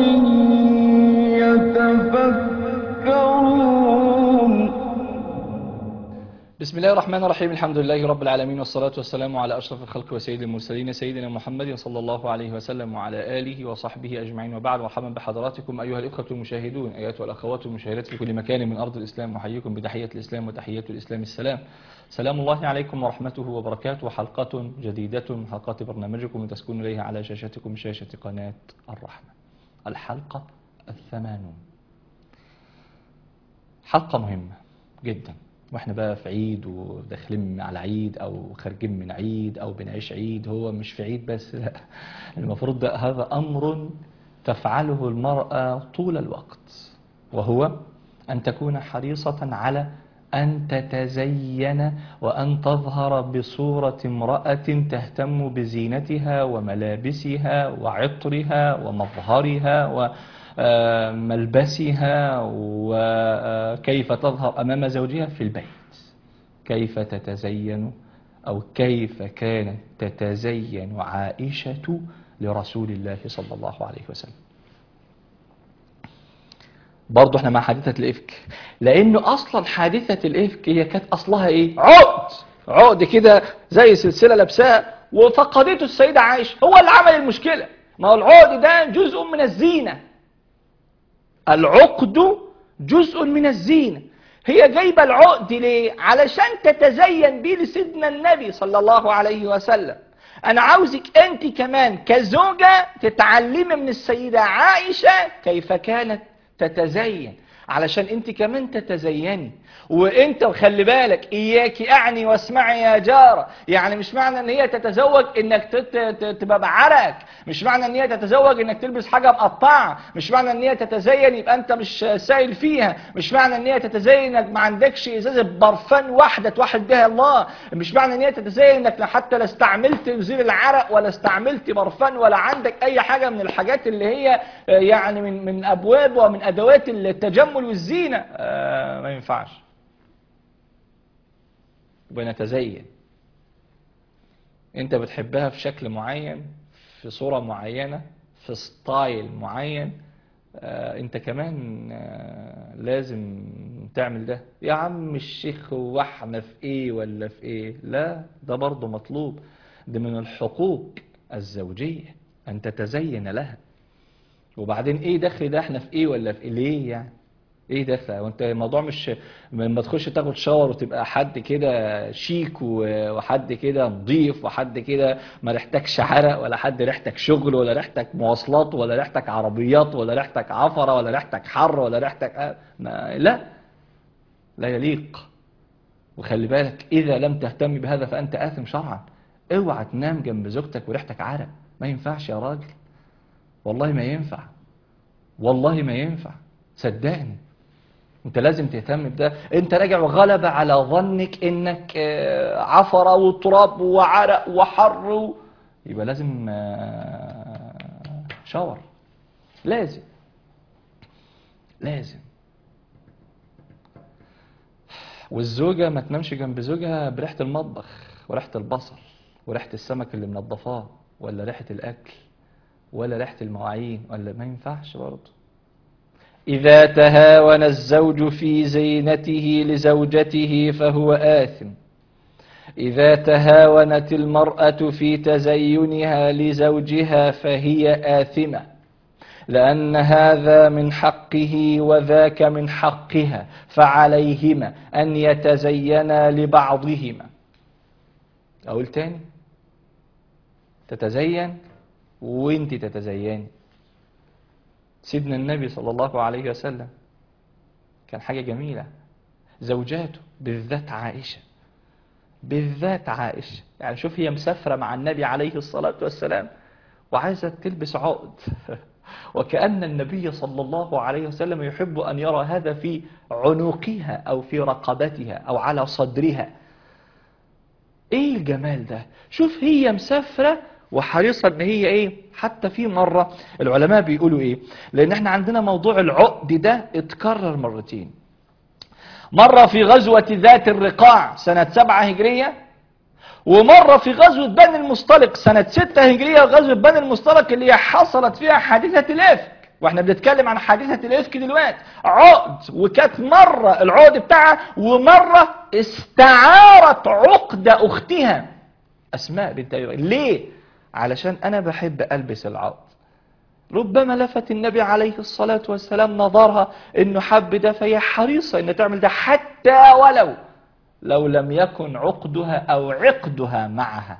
يتفكرون بسم الله الرحمن الرحيم الحمد لله رب العالمين والصلاة والسلام على أشرف الخلق وسيد المرسلين سيدنا محمد صلى الله عليه وسلم وعلى آله وصحبه أجمعين وبعد مرحبا بحضراتكم أيها الإخوة المشاهدون أيها الأخوات المشاهدات في كل مكان من أرض الإسلام وحييكم بتحية الإسلام وتحية الإسلام السلام سلام الله عليكم ورحمته وبركاته حلقة جديدة من حلقات برنامجكم تسكن إليها على شاشتكم شاشة قناة الرحمة الحلقة الثمانون حلقة مهمة جدا واحنا بقى في عيد وداخلين على عيد او خارجين من عيد او بنعيش عيد هو مش في عيد بس لا المفروض ده هذا امر تفعله المرأة طول الوقت وهو ان تكون حريصة على ان تتزين وان تظهر بصورة امرأة تهتم بزينتها وملابسها وعطرها ومظهرها و آه، ملبسها وكيف تظهر أمام زوجها في البيت كيف تتزين أو كيف كانت تتزين عائشة لرسول الله صلى الله عليه وسلم برضه احنا مع حادثة الإفك لأنه أصلا حادثة الإفك هي كانت أصلها إيه عقد عقد كده زي سلسلة لابساها وفقدته السيدة عائشة هو اللي عمل المشكلة ما هو العقد ده جزء من الزينة العقد جزء من الزينة هي جايبة العقد ليه علشان تتزين بيه لسيدنا النبي صلى الله عليه وسلم أنا عاوزك أنت كمان كزوجة تتعلمي من السيدة عائشة كيف كانت تتزين علشان انت كمان تتزيني وانت وخلي بالك اياك اعني واسمعي يا جارة يعني مش معنى ان هي تتزوج انك تت- ت- تبقى بعرق مش معنى ان هي تتزوج انك تلبس حاجة مقطعة مش معنى ان هي تتزين يبقى انت مش سائل فيها مش معنى ان هي تتزين انك ما عندكش ازازة برفان واحدة توحد بها الله مش معنى ان هي تتزين انك لا حتى لا استعملت مزيل العرق ولا استعملت برفان ولا عندك اي حاجة من الحاجات اللي هي آه، يعني من من ابواب ومن ادوات التجمل والزينة آه، ما ينفعش ونتزين انت بتحبها في شكل معين في صورة معينة في ستايل معين آه انت كمان آه لازم تعمل ده يا عم الشيخ هو احنا في ايه ولا في ايه لا ده برضه مطلوب ده من الحقوق الزوجية ان تتزين لها وبعدين ايه دخل ده احنا في ايه ولا في ايه ليه يعني ايه دخل وانت الموضوع مش لما تخش تاخد شاور وتبقى حد كده شيك و- وحد كده نظيف وحد كده ما ريحتكش عرق ولا حد ريحتك شغل ولا ريحتك مواصلات ولا ريحتك عربيات ولا ريحتك عفرة ولا ريحتك حر ولا ريحتك آه، ما لا لا يليق وخلي بالك اذا لم تهتم بهذا فانت آثم شرعا اوعى تنام جنب زوجتك وريحتك عرق ما ينفعش يا راجل والله ما ينفع والله ما ينفع صدقني انت لازم تهتم بده انت راجع وغلب على ظنك انك آه، عفرة وتراب وعرق وحر و... يبقى لازم آه، شاور لازم لازم والزوجة ما تنامش جنب زوجها بريحة المطبخ وريحة البصل وريحة السمك اللي منضفاه ولا ريحة الأكل ولا ريحة المواعين ولا ما ينفعش برضه إذا تهاون الزوج في زينته لزوجته فهو آثم إذا تهاونت المرأة في تزينها لزوجها فهي آثمة لأن هذا من حقه وذاك من حقها فعليهما أن يتزينا لبعضهما أقول تاني تتزين وانت تتزيني سيدنا النبي صلى الله عليه وسلم كان حاجة جميلة زوجاته بالذات عائشة بالذات عائشة يعني شوف هي مسافرة مع النبي عليه الصلاة والسلام وعايزة تلبس عقد وكأن النبي صلى الله عليه وسلم يحب أن يرى هذا في عنقها أو في رقبتها أو على صدرها ايه الجمال ده شوف هي مسافرة وحريصة ان هي ايه حتى في مرة العلماء بيقولوا ايه لان احنا عندنا موضوع العقد ده اتكرر مرتين مرة في غزوة ذات الرقاع سنة سبعة هجرية ومرة في غزوة بني المصطلق سنة ستة هجرية غزوة بني المصطلق اللي هي حصلت فيها حادثة الإفك واحنا بنتكلم عن حادثة الإفك دلوقتي عقد وكانت مرة العقد بتاعها ومرة استعارت عقد أختها أسماء بنت أبي بكر ليه؟ علشان أنا بحب ألبس العقد ربما لفت النبي عليه الصلاة والسلام نظرها انه حب ده فهي حريصة ان تعمل ده حتى ولو لو لم يكن عقدها او عقدها معها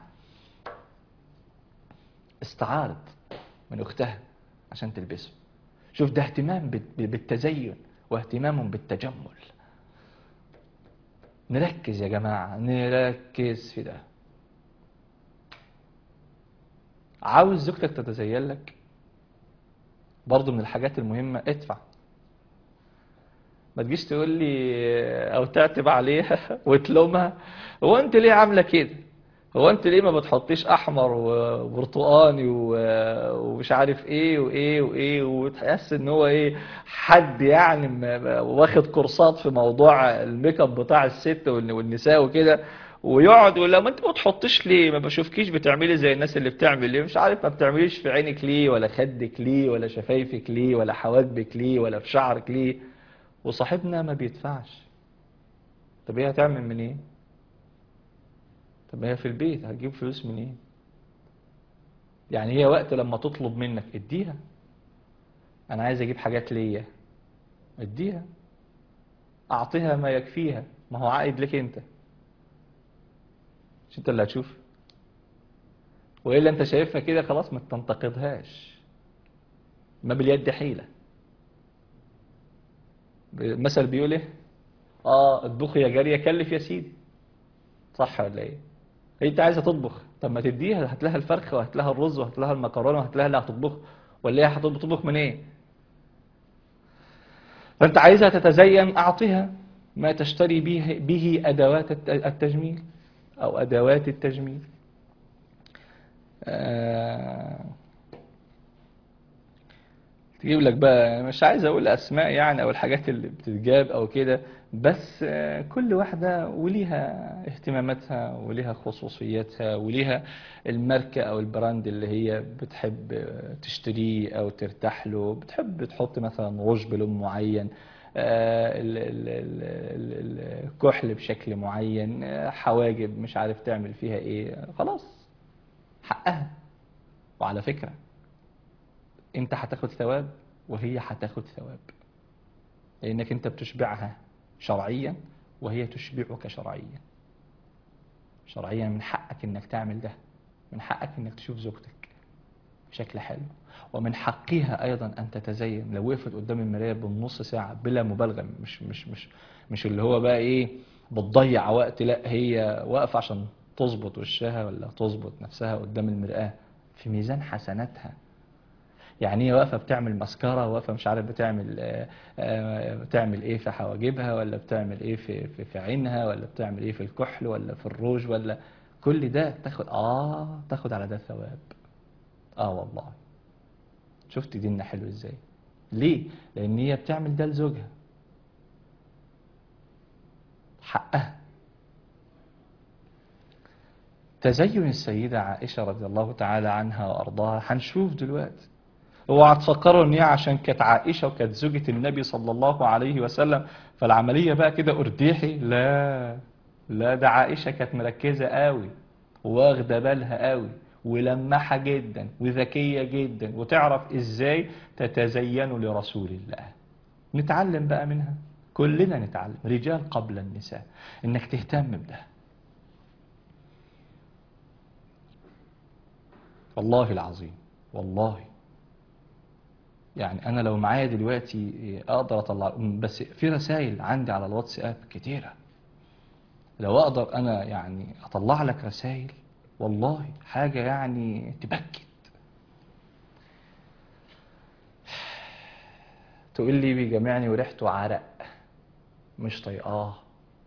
استعارت من اختها عشان تلبسه شوف ده اهتمام بال- بالتزين واهتمام بالتجمل نركز يا جماعة نركز في ده عاوز زوجتك تتزين لك برضه من الحاجات المهمة ادفع ما تجيش تقول لي او تعتب عليها وتلومها هو انت ليه عامله كده هو انت ليه ما بتحطيش احمر وبرتقاني و- ومش عارف ايه وايه وايه وتحس ان هو ايه حد يعني م- م- واخد كورسات في موضوع الميك اب بتاع الست والن- والنساء وكده ويقعد يقول لها ما انت ما تحطيش ليه ما بشوفكيش بتعملي زي الناس اللي بتعمل ليه مش عارف ما بتعمليش في عينك ليه ولا خدك ليه ولا شفايفك ليه ولا حواجبك ليه ولا في شعرك ليه وصاحبنا ما بيدفعش طب هي هتعمل منين طب هي في البيت هتجيب فلوس منين يعني هي وقت لما تطلب منك اديها انا عايز اجيب حاجات ليا اديها اعطيها ما يكفيها ما هو عائد لك انت مش انت اللي هتشوف والا انت شايفها كده خلاص ما تنتقدهاش ما باليد حيله المثل بيقول ايه اه اطبخ يا جاريه كلف يا سيدي صح ولا ايه هي انت عايزه تطبخ طب ما تديها هات لها الفرخه وهات لها الرز وهات لها المكرونه وهات لها اللي هتطبخ ولا هي هتطبخ تطبخ من ايه فانت عايزها تتزين اعطها ما تشتري به به ادوات الت- التجميل او ادوات التجميل آه تجيب لك بقى مش عايز اقول اسماء يعني او الحاجات اللي بتتجاب او كده بس آه، كل واحدة وليها اهتماماتها وليها خصوصياتها وليها الماركة او البراند اللي هي بتحب آه، تشتريه او ترتاح له بتحب تحط مثلا روج بلون معين آه، ال- ال- ال- ال- الكحل بشكل معين آه، حواجب مش عارف تعمل فيها ايه خلاص حقها وعلى فكرة انت هتاخد ثواب وهي هتاخد ثواب لانك انت بتشبعها شرعيا وهي تشبعك شرعيا شرعيا من حقك انك تعمل ده من حقك انك تشوف زوجتك بشكل حلو ومن حقها ايضا ان تتزين لو وقفت قدام المرايه بالنص ساعه بلا مبالغه مش مش مش مش اللي هو بقى ايه بتضيع وقت لا هي واقفه عشان تظبط وشها ولا تظبط نفسها قدام المراه في ميزان حسناتها يعني هي واقفه بتعمل مسكره واقفه مش عارف بتعمل آه، آه، بتعمل ايه في حواجبها ولا بتعمل ايه في في في عينها ولا بتعمل ايه في الكحل ولا في الروج ولا كل ده تاخد اه تاخد على ده ثواب اه والله شفت ديننا حلو ازاي ليه لان هي بتعمل ده لزوجها حقها تزين السيدة عائشة رضي الله تعالى عنها وأرضاها هنشوف دلوقتي اوعى تفكروا ان هي عشان كانت عائشة وكانت زوجة النبي صلى الله عليه وسلم فالعملية بقى كده أرديحي لا لا ده عائشة كانت مركزة قوي واخدة بالها قوي ولمحة جدا وذكية جدا وتعرف ازاي تتزين لرسول الله نتعلم بقى منها كلنا نتعلم رجال قبل النساء انك تهتم بده والله العظيم والله يعني انا لو معايا دلوقتي اقدر اطلع بس في رسائل عندي على الواتساب كتيره لو اقدر انا يعني اطلع لك رسائل والله حاجه يعني تبكت تقول لي بيجمعني وريحته عرق مش طايقاه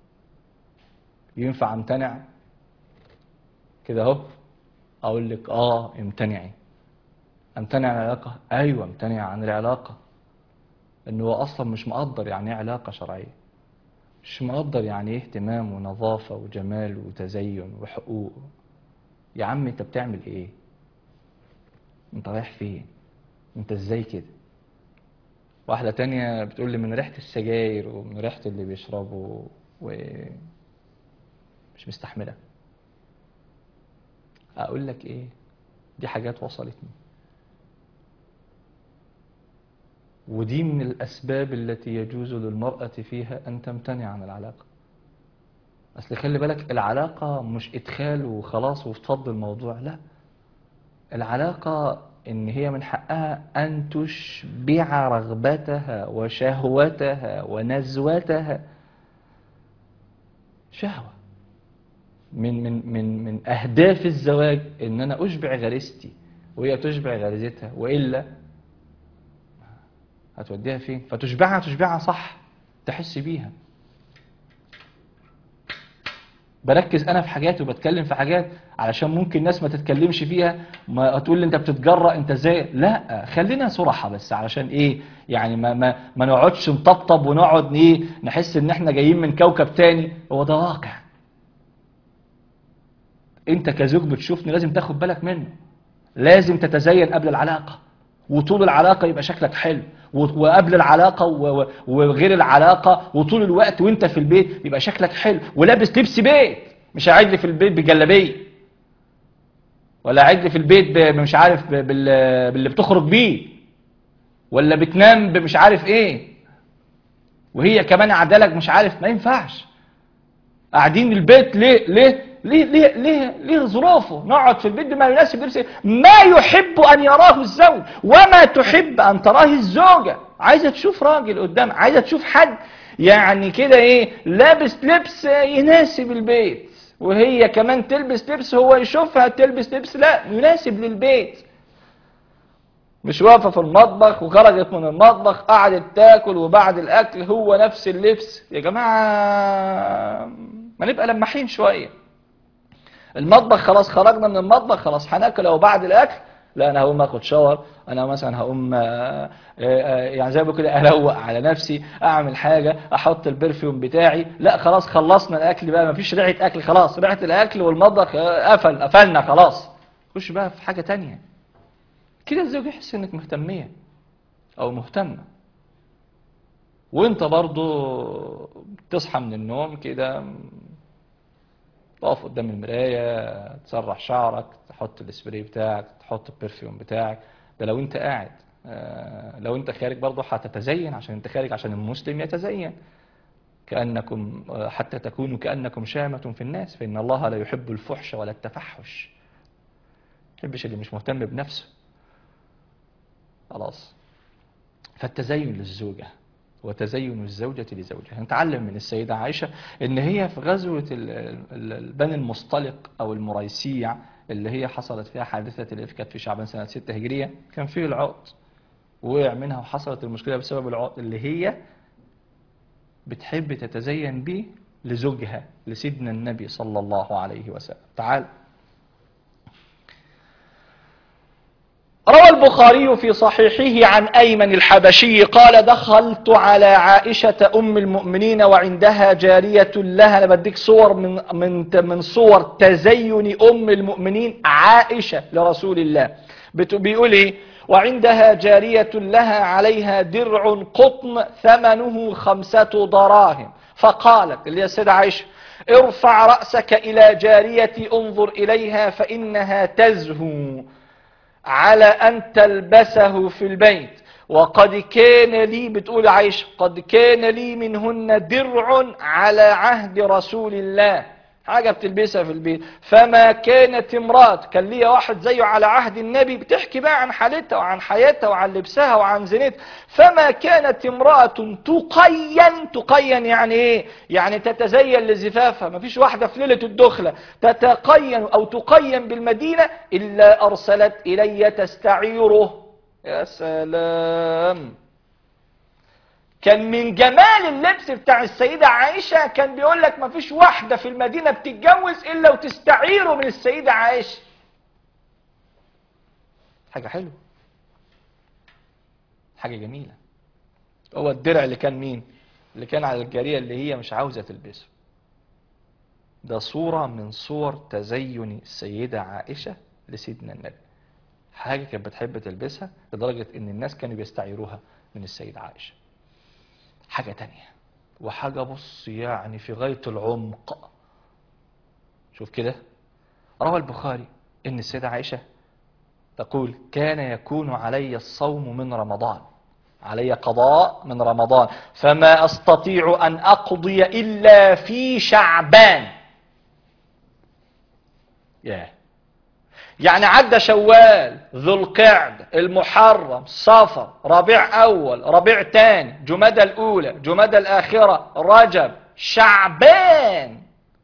ينفع امتنع كده اهو اقول لك اه امتنعي امتنع عن العلاقة ايوه امتنع عن العلاقة انه هو اصلا مش مقدر يعني ايه علاقة شرعية مش مقدر يعني ايه اهتمام ونظافة وجمال وتزين وحقوق يا عم انت بتعمل ايه انت رايح فين انت ازاي كده واحدة تانية بتقول لي من ريحة السجاير ومن ريحة اللي بيشربوا و مش مستحملة اقول لك ايه دي حاجات وصلتني ودي من الاسباب التي يجوز للمرأة فيها ان تمتنع عن العلاقة اصل خلي بالك العلاقة مش ادخال وخلاص وتفضل الموضوع لا العلاقة ان هي من حقها ان تشبع رغبتها وشهوتها ونزوتها شهوة من من من من اهداف الزواج ان انا اشبع غريزتي وهي تشبع غريزتها والا هتوديها فين فتشبعها تشبعها صح تحس بيها بركز انا في حاجات وبتكلم في حاجات علشان ممكن ناس ما تتكلمش فيها ما تقول لي انت بتتجرأ انت ازاي لا خلينا صراحة بس علشان ايه يعني ما ما ما نقعدش نطبطب ونقعد ايه نحس ان احنا جايين من كوكب تاني هو ده واقع انت كزوج بتشوفني لازم تاخد بالك منه لازم تتزين قبل العلاقة وطول العلاقة يبقى شكلك حلو و- وقبل العلاقة و- و- وغير العلاقة وطول الوقت وانت في البيت يبقى شكلك حلو ولابس لبس بيت مش قاعد لي في البيت بجلابية ولا قاعد لي في البيت ب- مش عارف ب- بال- باللي بتخرج بيه ولا بتنام بمش عارف ايه وهي كمان عدالك مش عارف ما ينفعش قاعدين البيت ليه ليه ليه ليه ليه, ليه ظروفه نقعد في البيت بما يناسب لبس ما يحب ان يراه الزوج وما تحب ان تراه الزوجه عايزه تشوف راجل قدام عايزه تشوف حد يعني كده ايه لابس لبس يناسب البيت وهي كمان تلبس لبس هو يشوفها تلبس لبس لا يناسب للبيت مش واقفه في المطبخ وخرجت من المطبخ قعدت تاكل وبعد الاكل هو نفس اللبس يا جماعه ما نبقى لماحين شويه المطبخ خلاص خرجنا من المطبخ خلاص هناكل او بعد الاكل لا انا هقوم اخد شاور انا مثلا هقوم آه، آه، آه، يعني زي ما بقول كده اروق على نفسي اعمل حاجه احط البرفيوم بتاعي لا خلاص خلصنا الاكل بقى مفيش ريحه اكل خلاص ريحه الاكل والمطبخ آه، قفل قفلنا خلاص خش بقى في حاجه تانية كده الزوج يحس انك مهتميه او مهتمه وانت برضو تصحى من النوم كده تقف قدام المراية تسرح شعرك تحط السبراي بتاعك تحط البرفيوم بتاعك ده لو انت قاعد آه، لو انت خارج برضه هتتزين عشان انت خارج عشان المسلم يتزين كأنكم آه، حتى تكونوا كأنكم شامة في الناس فإن الله لا يحب الفحش ولا التفحش ما يحبش اللي مش مهتم بنفسه خلاص فالتزين للزوجة وتزين الزوجة لزوجها نتعلم من السيدة عائشة ان هي في غزوة ال- ال- ال- بني المصطلق او المريسيع اللي هي حصلت فيها حادثة الإفك كانت في شعبان سنة 6 هجرية كان فيه العقد وقع منها وحصلت المشكلة بسبب العقد اللي هي بتحب تتزين به لزوجها لسيدنا النبي صلى الله عليه وسلم تعال روى البخاري في صحيحه عن أيمن الحبشي قال دخلت على عائشة أم المؤمنين وعندها جارية لها أنا بديك صور من من من صور تزين أم المؤمنين عائشة لرسول الله بت- بيقول إيه وعندها جارية لها عليها درع قطن ثمنه خمسة دراهم فقالت اللي هي السيدة عائشة ارفع رأسك إلى جارية انظر إليها فإنها تزهو على أن تلبسه في البيت وقد كان لي بتقول عائشة قد كان لي منهن درع على عهد رسول الله حاجة بتلبسها في البيت فما كانت امرأة كان ليا واحد زيه على عهد النبي بتحكي بقى عن حالتها وعن حياتها وعن لبسها وعن زينتها فما كانت امرأة تقين تقين يعني ايه يعني تتزين لزفافها ما فيش واحدة في ليلة الدخلة تتقين او تقين بالمدينة الا ارسلت الي تستعيره يا سلام كان من جمال اللبس بتاع السيدة عائشة كان بيقول لك ما فيش واحدة في المدينة بتتجوز إلا وتستعيره من السيدة عائشة حاجة حلوة حاجة جميلة هو الدرع اللي كان مين اللي كان على الجارية اللي هي مش عاوزة تلبسه ده صورة من صور تزين السيدة عائشة لسيدنا النبي حاجة كانت بتحب تلبسها لدرجة ان الناس كانوا بيستعيروها من السيدة عائشة حاجة تانية وحاجة بص يعني في غاية العمق شوف كده روى البخاري ان السيدة عائشة تقول كان يكون علي الصوم من رمضان علي قضاء من رمضان فما استطيع ان اقضي الا في شعبان ياه يعني عدى شوال ذو القعد المحرم صفر ربيع اول ربيع تاني جمادى الاولى جمادى الاخره رجب شعبان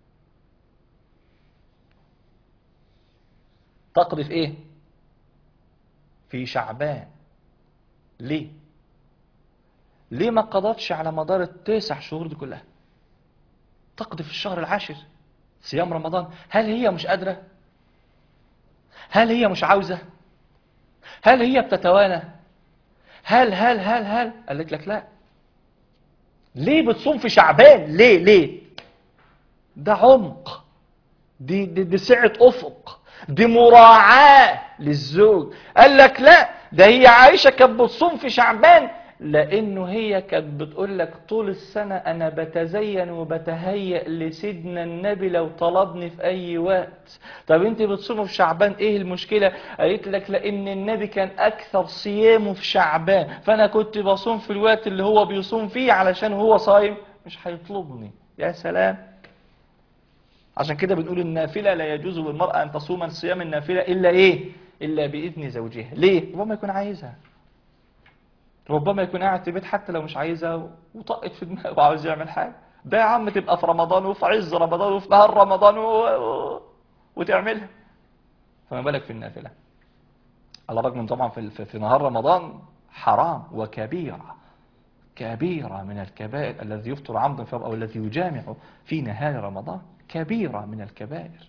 تقضي في ايه في شعبان ليه ليه ما قضتش على مدار التسع شهور دي كلها تقضي في الشهر العاشر صيام رمضان هل هي مش قادرة هل هي مش عاوزة هل هي بتتوانى هل هل هل هل قالت لك لا ليه بتصوم في شعبان ليه ليه ده عمق دي, دي, دي سعة أفق دي مراعاة للزوج قال لك لا ده هي عايشة كانت بتصوم في شعبان لانه هي كانت بتقول لك طول السنة انا بتزين وبتهيأ لسيدنا النبي لو طلبني في اي وقت طب انت بتصوموا في شعبان ايه المشكلة قالت لك لان النبي كان اكثر صيامه في شعبان فانا كنت بصوم في الوقت اللي هو بيصوم فيه علشان هو صايم مش هيطلبني يا سلام عشان كده بنقول النافلة لا يجوز للمرأة ان تصوم صيام النافلة الا ايه الا باذن زوجها ليه ربما يكون عايزها ربما يكون قاعد في بيت حتى لو مش عايزها وطقت في دماغه وعاوز يعمل حاجه ده يا عم تبقى في رمضان وفي عز رمضان وفي نهار رمضان و... و... وتعملها فما بالك في النافله على الرغم من طبعا في, في, في نهار رمضان حرام وكبيره كبيره من الكبائر الذي يفطر عمدا في او الذي يجامع في نهار رمضان كبيره من الكبائر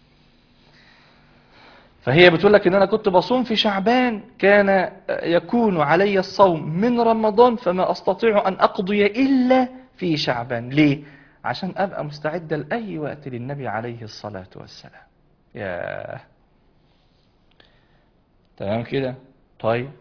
فهي بتقول لك ان انا كنت بصوم في شعبان كان يكون علي الصوم من رمضان فما استطيع ان اقضي الا في شعبان ليه عشان ابقى مستعدة لاي وقت للنبي عليه الصلاة والسلام يا تمام كده طيب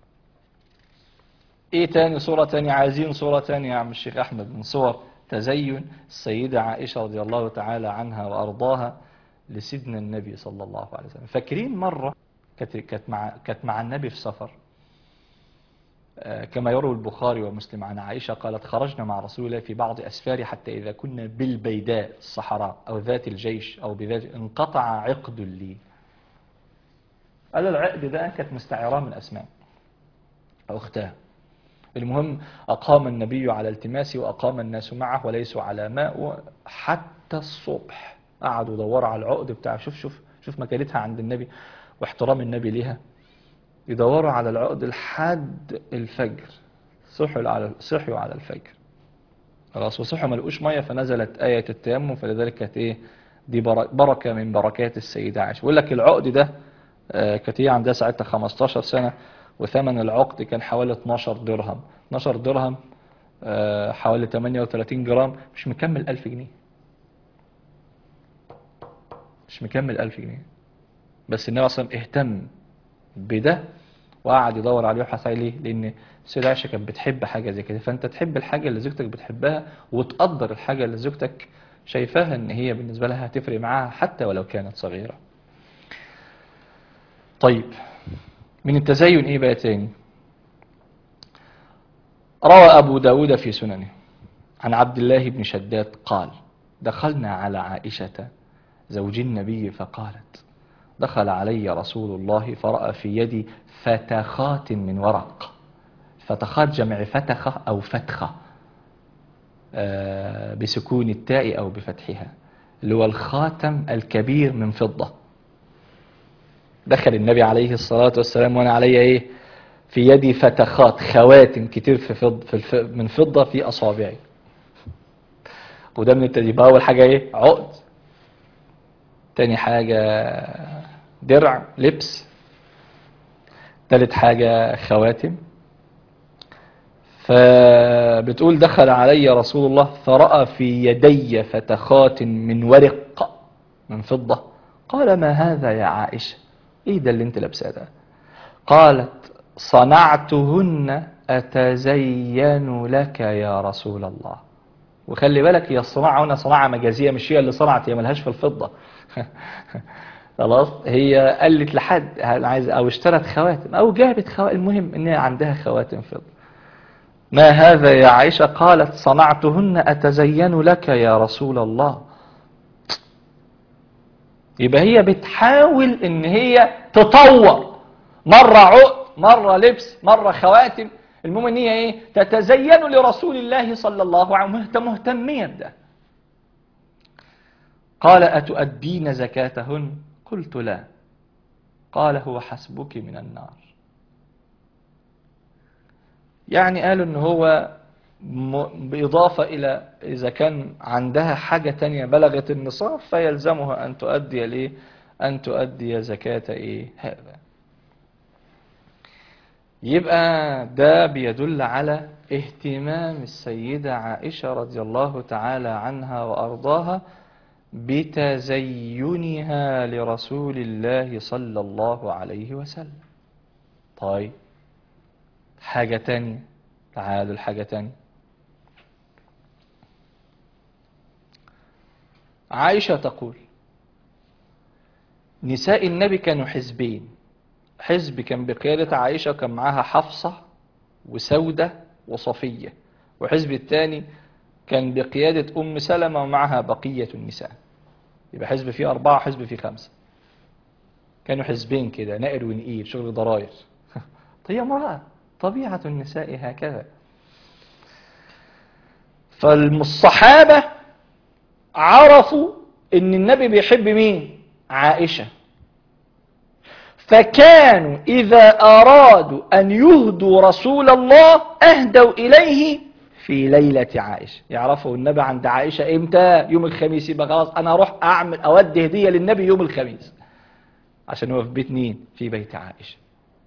ايه تاني صورة تانية عايزين صورة تانية يا عم الشيخ احمد من صور تزين السيدة عائشة رضي الله تعالى عنها وارضاها لسيدنا النبي صلى الله عليه وسلم فاكرين مرة كانت كانت مع كانت مع النبي في سفر آه، كما يروي البخاري ومسلم عن عائشة قالت خرجنا مع رسول الله في بعض أسفار حتى إذا كنا بالبيداء الصحراء أو ذات الجيش أو بذات انقطع عقد لي قال العقد ده كانت مستعيراه من أسماء أو أختها المهم أقام النبي على التماسي وأقام الناس معه وليسوا على ماء حتى الصبح قعدوا يدوروا على العقد بتاع شوف شوف شوف مكانتها عند النبي واحترام النبي ليها يدوروا على العقد لحد الفجر صحوا على صحوا على الفجر خلاص وصحوا ما لقوش ميه فنزلت آية التيمم فلذلك كانت ايه دي برك- بركة من بركات السيدة عائشة بيقول لك العقد ده آه، كانت هي عندها ساعتها 15 سنة وثمن العقد كان حوالي 12 درهم 12 درهم آه، حوالي 38 جرام مش مكمل 1000 جنيه مش مكمل 1000 جنيه بس النبي اصلا اهتم بده وقعد يدور عليه ويبحث عليه ليه؟ لان السيدة عائشة كانت بتحب حاجة زي كده فانت تحب الحاجة اللي زوجتك بتحبها وتقدر الحاجة اللي زوجتك شايفاها ان هي بالنسبة لها هتفرق معاها حتى ولو كانت صغيرة طيب من التزين ايه بقى تاني روى ابو داود في سننه عن عبد الله بن شداد قال دخلنا على عائشة زوج النبي فقالت دخل علي رسول الله فرأى في يدي فتخات من ورق فتخات جمع فتخة أو فتخة آه، بسكون التاء أو بفتحها اللي هو الخاتم الكبير من فضة دخل النبي عليه الصلاة والسلام وأنا علي إيه في يدي فتخات خواتم كتير في فض في الف من فضة في أصابعي وده من التدريب أول حاجة إيه عقد تاني حاجة درع لبس تالت حاجة خواتم فبتقول دخل علي رسول الله فرأى في يدي فتخات من ورق من فضة قال ما هذا يا عائشة ايه ده اللي انت لابساه ده قالت صنعتهن أتزين لك يا رسول الله وخلي بالك هي الصناعة هنا صناعة مجازية مش هي اللي صنعت هي ملهاش في الفضة خلاص هي قالت لحد انا عايز او اشترت خواتم او جابت خواتم المهم ان هي عندها خواتم فضة ما هذا يا عائشة قالت صنعتهن أتزين لك يا رسول الله يبقى هي بتحاول ان هي تطور مرة عقد مرة لبس مرة خواتم المهم ان هي ايه تتزين لرسول الله صلى الله عليه وسلم مهتمية بده قال أتؤدين زكاتهن قلت لا قال هو حسبك من النار يعني قالوا ان هو م- بإضافة إلى إذا كان عندها حاجة تانية بلغت النصاب فيلزمها أن تؤدي ليه أن تؤدي زكاة إيه هذا يبقى ده بيدل على اهتمام السيدة عائشة رضي الله تعالى عنها وأرضاها بتزينها لرسول الله صلى الله عليه وسلم طيب حاجة تانية تعالوا الحاجة تانية عائشة تقول نساء النبي كانوا حزبين حزب كان بقيادة عائشة كان معاها حفصة وسودة وصفية وحزب الثاني كان بقيادة أم سلمة ومعها بقية النساء يبقى حزب فيه أربعة حزب فيه خمسة كانوا حزبين كده نائر ونقيل شغل ضراير طيب امرأة طبيعة النساء هكذا فالصحابة عرفوا ان النبي بيحب مين عائشة فكانوا إذا أرادوا أن يهدوا رسول الله أهدوا إليه في ليلة عائشة يعرفوا النبي عند عائشة إمتى يوم الخميس يبقى خلاص أنا أروح أعمل أودي هدية للنبي يوم الخميس عشان هو في بيت مين في بيت عائشة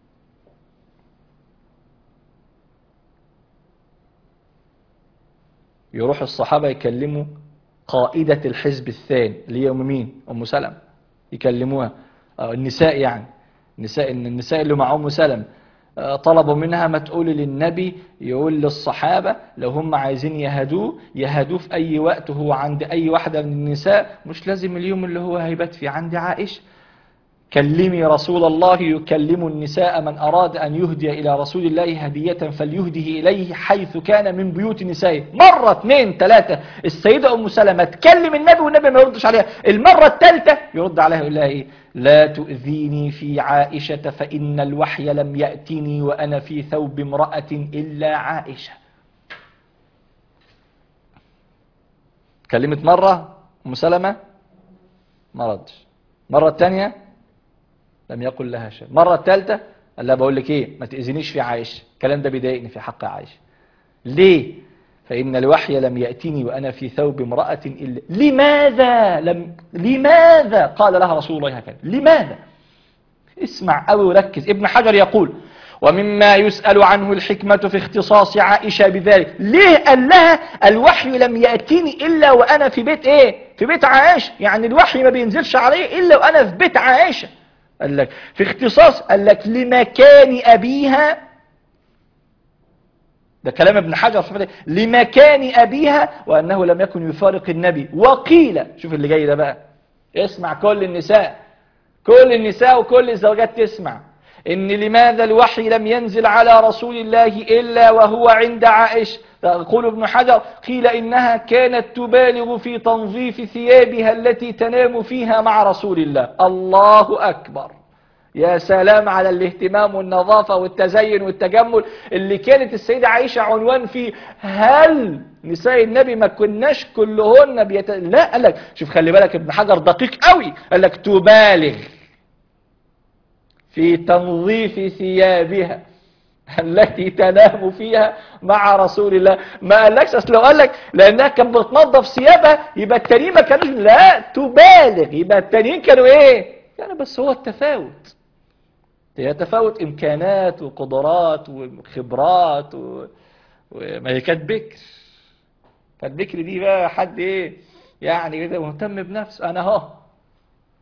يروح الصحابة يكلموا قائدة الحزب الثاني اللي هي أم مين أم سلم يكلموها آه، النساء يعني النساء إن النساء اللي مع أم سلم آه، طلبوا منها ما تقول للنبي يقول للصحابة لو هم عايزين يهدوه يهدوه في أي وقت هو عند أي واحدة من النساء مش لازم اليوم اللي هو هيبات فيه عند عائشة كلمي رسول الله يكلم النساء من أراد أن يهدي إلى رسول الله هدية فليهده إليه حيث كان من بيوت نسائه مرة اثنين ثلاثة السيدة أم سلمة تكلم النبي والنبي ما يردش عليها المرة الثالثة يرد عليها يقول لها إيه لا تؤذيني في عائشة فإن الوحي لم يأتني وأنا في ثوب امرأة إلا عائشة كلمت مرة أم سلمة ما ردش مرة الثانية لم يقل لها شيء المرة الثالثة قال لها بقول لك ايه ما تأذنيش في عائشة الكلام ده بيضايقني في حق عائشة ليه فإن الوحي لم يأتني وأنا في ثوب امرأة إلا لماذا لم لماذا قال لها رسول الله هكذا لماذا اسمع أوي وركز ابن حجر يقول ومما يسأل عنه الحكمة في اختصاص عائشة بذلك ليه قال لها الوحي لم يأتيني إلا وأنا في بيت إيه في بيت عائشة يعني الوحي ما بينزلش عليه إلا وأنا في بيت عائشة قال لك في اختصاص قال لك لمكان أبيها ده كلام ابن حجر في فتح لمكان أبيها وأنه لم يكن يفارق النبي وقيل شوف اللي جاي ده بقى اسمع كل النساء كل النساء وكل الزوجات تسمع إن لماذا الوحي لم ينزل على رسول الله إلا وهو عند عائشة يقول ابن حجر قيل إنها كانت تبالغ في تنظيف ثيابها التي تنام فيها مع رسول الله الله أكبر يا سلام على الاهتمام والنظافة والتزين والتجمل اللي كانت السيدة عائشة عنوان فيه هل نساء النبي ما كناش كلهن بيت... لا قال لك شوف خلي بالك ابن حجر دقيق قوي قال لك تبالغ في تنظيف ثيابها التي تنام فيها مع رسول الله ما قالكش اصل لو قال لك لانها كانت بتنظف ثيابها يبقى التانيين ما كانوش لا تبالغ يبقى التانيين كانوا ايه يعني بس هو التفاوت هي تفاوت امكانات وقدرات وخبرات و... وما هي كانت بكر كانت بكر دي بقى حد ايه يعني كده مهتم بنفسه انا اهو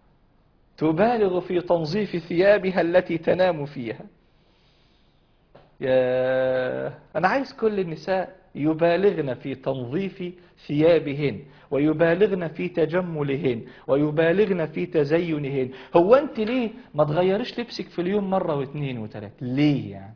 تبالغ في تنظيف ثيابها التي تنام فيها يا أنا عايز كل النساء يبالغن في تنظيف ثيابهن ويبالغن في تجملهن ويبالغن في تزينهن هو أنت ليه ما تغيرش لبسك في اليوم مرة واثنين وثلاثة ليه يعني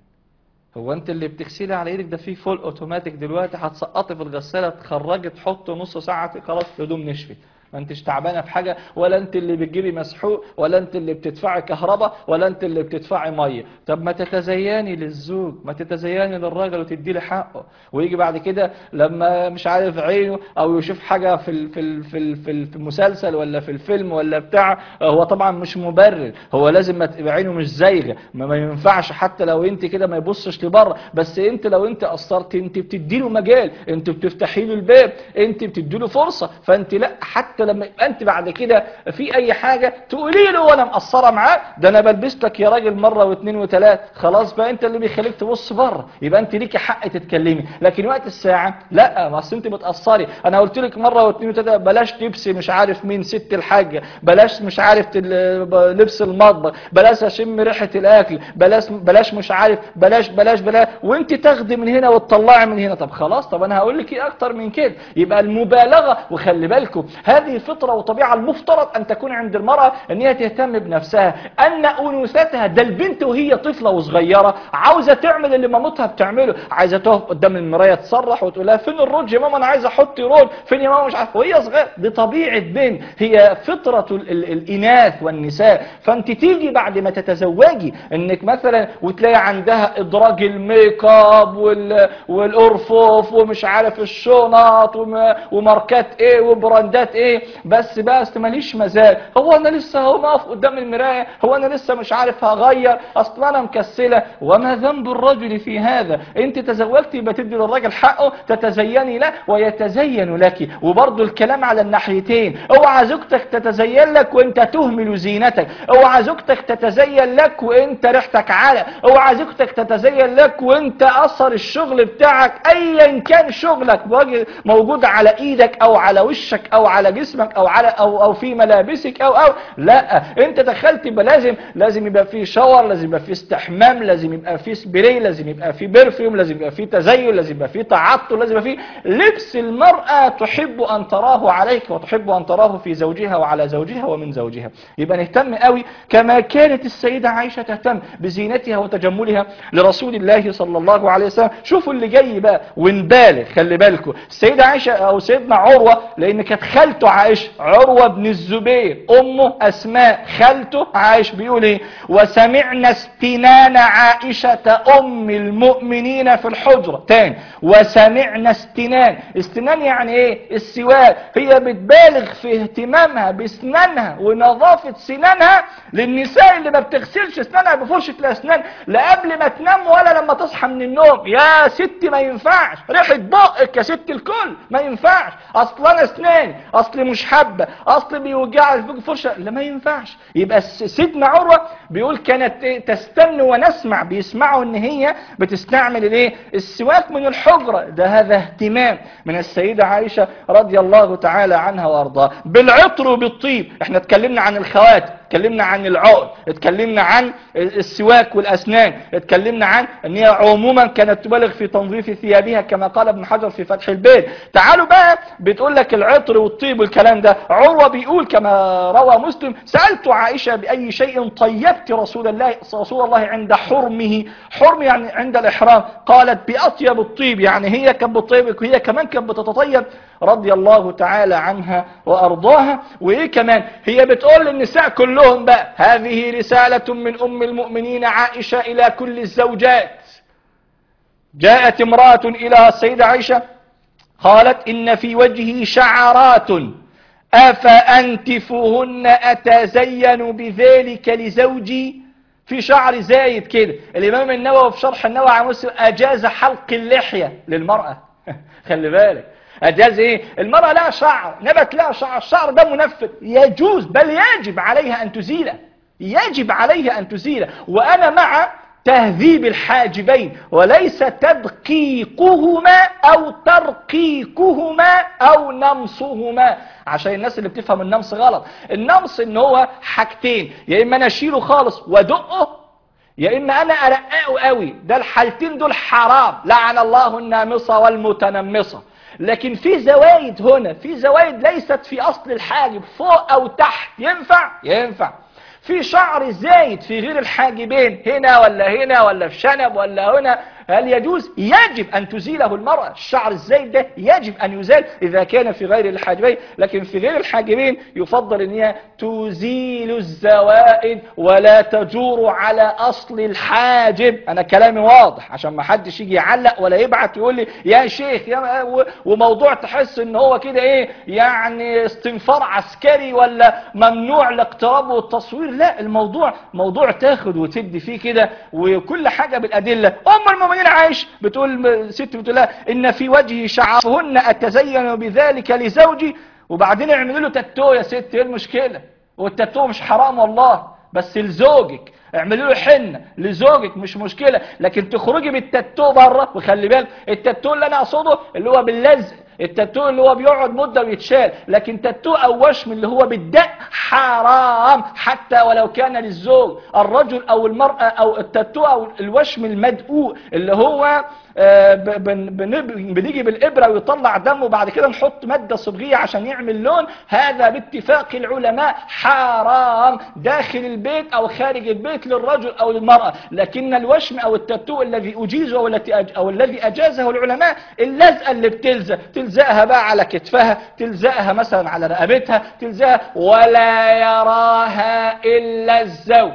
هو انت اللي بتغسلي على ايدك ده في فول اوتوماتيك دلوقتي هتسقطي في الغساله تخرجي تحطي نص ساعه خلاص الهدوم نشفت ما انتش تعبانه في حاجه ولا انت اللي بتجيبي مسحوق ولا انت اللي بتدفعي كهرباء ولا انت اللي بتدفعي ميه طب ما تتزيني للزوج ما تتزيني للراجل وتدي له حقه ويجي بعد كده لما مش عارف عينه او يشوف حاجه في ال في ال في ال في, ال في المسلسل ولا في الفيلم ولا بتاع هو طبعا مش مبرر هو لازم ما تبقى عينه مش زايغه ما, ما ينفعش حتى لو انت كده ما يبصش لبره بس انت لو انت قصرت انت بتدي له مجال انت بتفتحي له الباب انت بتدي له فرصه فانت لا حتى لما يبقى انت بعد كده في اي حاجه تقولي له وانا مقصره معاه ده انا بلبس لك يا راجل مره واثنين وثلاث خلاص بقى انت اللي بيخليك تبص بره يبقى انت ليكي حق تتكلمي لكن وقت الساعه لا ما اصل انت بتقصري انا قلت لك مره واثنين وثلاثه بلاش تبسي مش عارف مين ست الحاجه بلاش مش عارف تل- لبس المطبخ بلاش اشم ريحه الاكل بلاش بلاش مش عارف بلاش بلاش بلاش وانت تاخدي من هنا وتطلعي من هنا طب خلاص طب انا هقول لك ايه اكتر من كده يبقى المبالغه وخلي بالكم هذه فطره وطبيعه المفترض ان تكون عند المراه ان هي تهتم بنفسها ان انوثتها ده البنت وهي طفله وصغيره عاوزه تعمل اللي مامتها بتعمله عايزه تقف قدام المرايه تصرح وتقول لها فين الرول يا ماما انا عايزه احط رول فين يا ماما مش عارف وهي صغيره دي طبيعه بنت هي فطره ال ال الاناث والنساء فانت تيجي بعد ما تتزوجي انك مثلا وتلاقي عندها ادراج الميك اب وال والارفف ومش عارف الشنط وم- وماركات ايه وبراندات ايه بس بس ماليش مزاج هو انا لسه هقوم اقف قدام المرايه هو انا لسه مش عارف هغير اصلا انا مكسله وما ذنب الرجل في هذا انت تزوجتي يبقى تدي للراجل حقه تتزيني له ويتزين لك وبرضه الكلام على الناحيتين اوعى زوجتك تتزين لك وانت تهمل زينتك اوعى زوجتك تتزين لك وانت ريحتك على اوعى زوجتك تتزين لك وانت اثر الشغل بتاعك ايا كان شغلك واجه- موجود على ايدك او على وشك او على جسمك او على او او في ملابسك او او لا انت دخلت يبقى لازم لازم يبقى في شاور لازم يبقى في استحمام لازم يبقى في سبراي لازم يبقى في برفيوم لازم يبقى في تزين لازم يبقى في تعطر لازم يبقى في لبس المرأة تحب ان تراه عليك وتحب ان تراه في زوجها وعلى زوجها ومن زوجها يبقى نهتم قوي كما كانت السيدة عائشة تهتم بزينتها وتجملها لرسول الله صلى الله عليه وسلم شوفوا اللي جاي بقى ونبالغ خلي بالكم السيدة عائشة او سيدنا عروة لان كانت خالته عائشة عروة بن الزبير امه اسماء خالته عائشة بيقول ايه وسمعنا استنان عائشة ام المؤمنين في الحجرة تاني وسمعنا استنان استنان يعني ايه السواك هي بتبالغ في اهتمامها باسنانها ونظافة سنانها للنساء اللي ما بتغسلش اسنانها بفرشة الاسنان لا قبل ما تنام ولا لما تصحى من النوم يا ستي ما ينفعش ريحة بقك يا ست الكل ما ينفعش اصل انا اسناني اصل مش حابة اصل بيوجع فيك فرشة لا ما ينفعش يبقى س- سيدنا عروة بيقول كانت إيه؟ تستن ونسمع بيسمعوا ان هي بتستعمل الايه السواك من الحجرة ده هذا اهتمام من السيدة عائشة رضي الله تعالى عنها وارضاها بالعطر وبالطيب احنا اتكلمنا عن الخواتم اتكلمنا عن العقد اتكلمنا عن السواك والاسنان اتكلمنا عن ان هي عموما كانت تبالغ في تنظيف ثيابها كما قال ابن حجر في فتح البيت تعالوا بقى بتقول لك العطر والطيب والكلام ده عروه بيقول كما روى مسلم سالت عائشه باي شيء طيبت رسول الله رسول الله عند حرمه حرم يعني عند الاحرام قالت باطيب الطيب يعني هي كانت بتطيبك وهي كمان كانت بتتطيب رضي الله تعالى عنها وارضاها وايه كمان هي بتقول للنساء كلهم بقى هذه رسالة من ام المؤمنين عائشة الى كل الزوجات جاءت امرأة الى السيدة عائشة قالت ان في وجهي شعرات افانتفهن اتزين بذلك لزوجي في شعر زايد كده الامام النووي في شرح النووي على مسلم اجاز حلق اللحية للمرأة خلي بالك أجاز إيه؟ المرأة لها شعر نبت لها شعر الشعر ده منفذ يجوز بل يجب عليها أن تزيله يجب عليها أن تزيله وأنا مع تهذيب الحاجبين وليس تدقيقهما أو ترقيقهما أو نمصهما عشان الناس اللي بتفهم النمص غلط النمص إن هو حاجتين يا إما أنا أشيله خالص وأدقه يا اما انا ارققه قوي ده الحالتين دول حرام لعن الله النامصة والمتنمصة لكن في زوايد هنا في زوايد ليست في اصل الحاجب فوق او تحت ينفع ينفع في شعر زايد في غير الحاجبين هنا ولا هنا ولا في شنب ولا هنا هل يجوز يجب أن تزيله المرأة الشعر الزايد ده يجب أن يزال إذا كان في غير الحاجبين لكن في غير الحاجبين يفضل أن هي تزيل الزوائد ولا تجور على أصل الحاجب أنا كلامي واضح عشان ما حدش يجي يعلق ولا يبعت يقول لي يا شيخ يا و- وموضوع تحس ان هو كده ايه يعني استنفار عسكري ولا ممنوع الاقتراب والتصوير لا الموضوع موضوع تاخد وتدي فيه كده وكل حاجة بالأدلة أم المؤمنين عايش بتقول ست بتقول لها إن في وجهي شعرهن أتزين بذلك لزوجي وبعدين يعملوا له تاتو يا ست ايه المشكلة والتاتو مش حرام والله بس لزوجك اعملوا له حنه لزوجك مش مشكله لكن تخرجي بالتاتو بره وخلي بالك التاتو اللي انا اقصده اللي هو باللزق التاتو اللي هو بيقعد مده ويتشال لكن تاتو او وشم اللي هو بالدق حرام حتى ولو كان للزوج الرجل او المراه او التاتو او الوشم المدقوق اللي هو آه، ب- بن- بن- بنيجي بالابره ويطلع دم وبعد كده نحط ماده صبغيه عشان يعمل لون هذا باتفاق العلماء حرام داخل البيت او خارج البيت للرجل او للمراه لكن الوشم او التاتو الذي اجيزه والتي أج- او الذي اجازه العلماء اللزقه اللي بتلزق تلزقها بقى على كتفها تلزقها مثلا على رقبتها تلزقها ولا يراها الا الزوج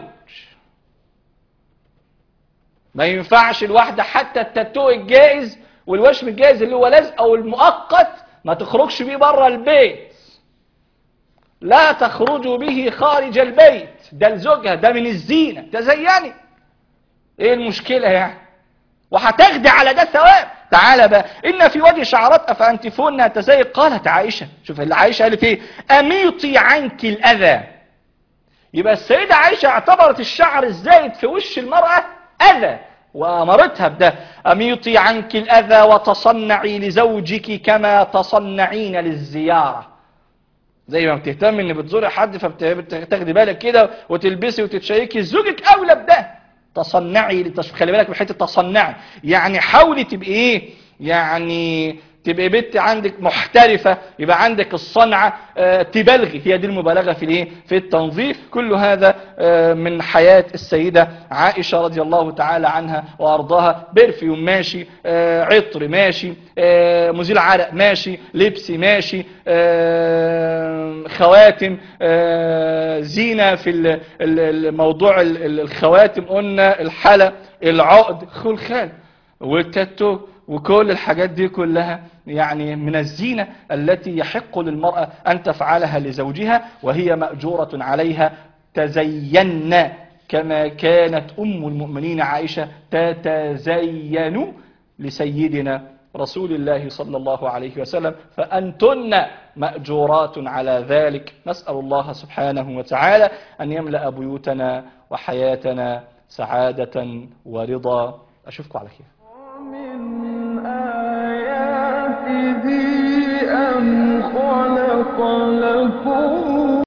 ما ينفعش الواحدة حتى التاتو الجائز والوشم الجائز اللي هو لازق او المؤقت ما تخرجش بيه بره البيت لا تخرجوا به خارج البيت ده لزوجها ده من الزينة تزيني ايه المشكلة يعني وهتاخدي على ده ثواب تعالى بقى ان في وجه شعرات افانتفون تزايد قالت عائشة شوف اللي عائشة قالت ايه اميطي عنك الاذى يبقى السيدة عائشة اعتبرت الشعر الزايد في وش المرأة أذى وأمرتها بده أميطي عنك الأذى وتصنعي لزوجك كما تصنعين للزيارة زي ما بتهتم ان بتزوري حد فبتاخدي بالك كده وتلبسي وتتشيكي زوجك اولى بده تصنعي لتش... خلي بالك من حته تصنعي يعني حاولي تبقي ايه يعني تبقى بنت عندك محترفة يبقى عندك الصنعة آه، تبالغي هي دي المبالغة في الايه في التنظيف كل هذا آه، من حياة السيدة عائشة رضي الله تعالى عنها وارضاها برفيوم ماشي آه، عطر ماشي آه، مزيل عرق ماشي لبس ماشي آه، خواتم آه، زينة في ال- ال- الموضوع ال- ال- الخواتم قلنا الحلق العقد خلخال والتاتو وكل الحاجات دي كلها يعني من الزينة التي يحق للمرأة أن تفعلها لزوجها وهي مأجورة عليها تزين كما كانت أم المؤمنين عائشة تتزين لسيدنا رسول الله صلى الله عليه وسلم فأنتن مأجورات على ذلك نسأل الله سبحانه وتعالى أن يملأ بيوتنا وحياتنا سعادة ورضا أشوفكم على خير ومن آياته أن خلق لكم